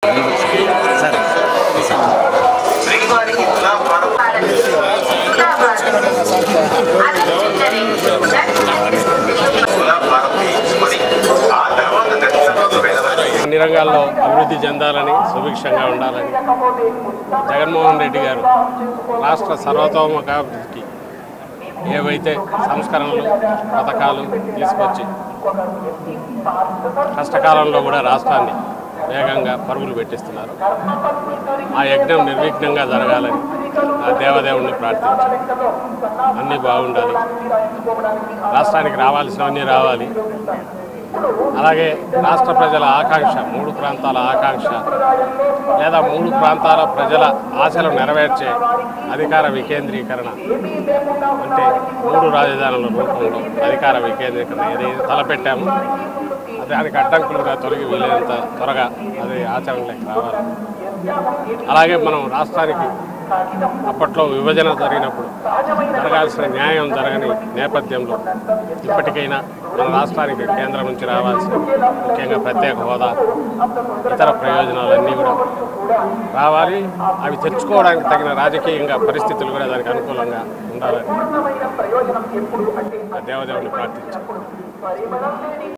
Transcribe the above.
అన్ని రంగాల్లో అభివృద్ధి చెందాలని సుభిక్షంగా ఉండాలని జగన్మోహన్ రెడ్డి గారు రాష్ట్ర సర్వతోముఖాభివృద్ధికి ఏవైతే సంస్కరణలు పథకాలు తీసుకొచ్చి కష్టకాలంలో కూడా రాష్ట్రాన్ని వేగంగా పరుగులు పెట్టిస్తున్నారు ఆ యజ్ఞం నిర్విఘ్నంగా జరగాలని ఆ దేవదేవుణ్ణి ప్రార్థించాలి అన్నీ బాగుండాలి రాష్ట్రానికి రావాల్సినవన్నీ రావాలి అలాగే రాష్ట్ర ప్రజల ఆకాంక్ష మూడు ప్రాంతాల ఆకాంక్ష లేదా మూడు ప్రాంతాల ప్రజల ఆశలు నెరవేర్చే అధికార వికేంద్రీకరణ అంటే మూడు రాజధానుల రూపంలో అధికార వికేంద్రీకరణ ఏదైతే తలపెట్టామో దానికి అడ్డంకులుగా తొలగి వీలైనంత త్వరగా అది ఆచరణలోకి రావాలి అలాగే మనం రాష్ట్రానికి అప్పట్లో విభజన జరిగినప్పుడు జరగాల్సిన న్యాయం జరగని నేపథ్యంలో ఇప్పటికైనా మన రాష్ట్రానికి కేంద్రం నుంచి రావాల్సిన ముఖ్యంగా ప్రత్యేక హోదా ఇతర ప్రయోజనాలన్నీ కూడా రావాలి అవి తెచ్చుకోవడానికి తగిన రాజకీయంగా పరిస్థితులు కూడా దానికి అనుకూలంగా ఉండాలని ఆ దేవదేవుని ప్రార్థించాం